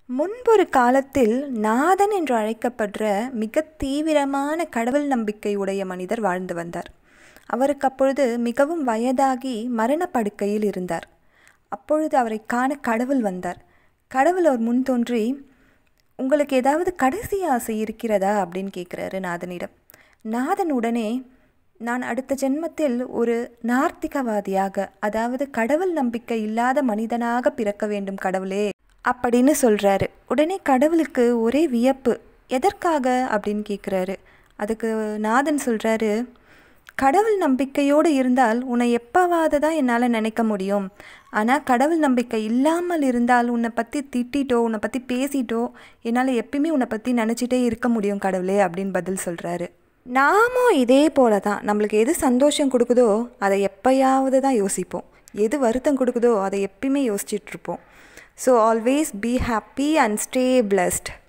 முன்பொரு காலத்தில் நாதன் என்று அழைக்கப்படுற மிக தீவிரமான கடவுள் நம்பிக்கை உடைய மனிதர் வாழ்ந்து வந்தார் அவருக்கு அப்பொழுது மிகவும் வயதாகி மரணப்படுக்கையில் இருந்தார் அப்பொழுது அவரை காண கடவுள் வந்தார் கடவுள் அவர் முன் தோன்றி உங்களுக்கு ஏதாவது கடைசி ஆசை இருக்கிறதா அப்படின்னு கேட்குறாரு நாதனிடம் நாதன் உடனே நான் அடுத்த ஜென்மத்தில் ஒரு நார்த்திகவாதியாக அதாவது கடவுள் நம்பிக்கை இல்லாத மனிதனாக பிறக்க வேண்டும் கடவுளே அப்படின்னு சொல்கிறாரு உடனே கடவுளுக்கு ஒரே வியப்பு எதற்காக அப்படின்னு கேட்குறாரு அதுக்கு நாதன் சொல்கிறாரு கடவுள் நம்பிக்கையோடு இருந்தால் உன்னை எப்போவாது தான் என்னால் நினைக்க முடியும் ஆனால் கடவுள் நம்பிக்கை இல்லாமல் இருந்தால் உன்னை பற்றி திட்டிட்டோ உன்னை பற்றி பேசிட்டோ என்னால் எப்பயுமே உன்னை பற்றி நினச்சிட்டே இருக்க முடியும் கடவுளே அப்படின்னு பதில் சொல்கிறாரு நாமும் இதே போல தான் நம்மளுக்கு எது சந்தோஷம் கொடுக்குதோ அதை எப்பயாவது தான் யோசிப்போம் எது வருத்தம் கொடுக்குதோ அதை எப்பயுமே யோசிச்சிட்ருப்போம் so always be happy and stay blessed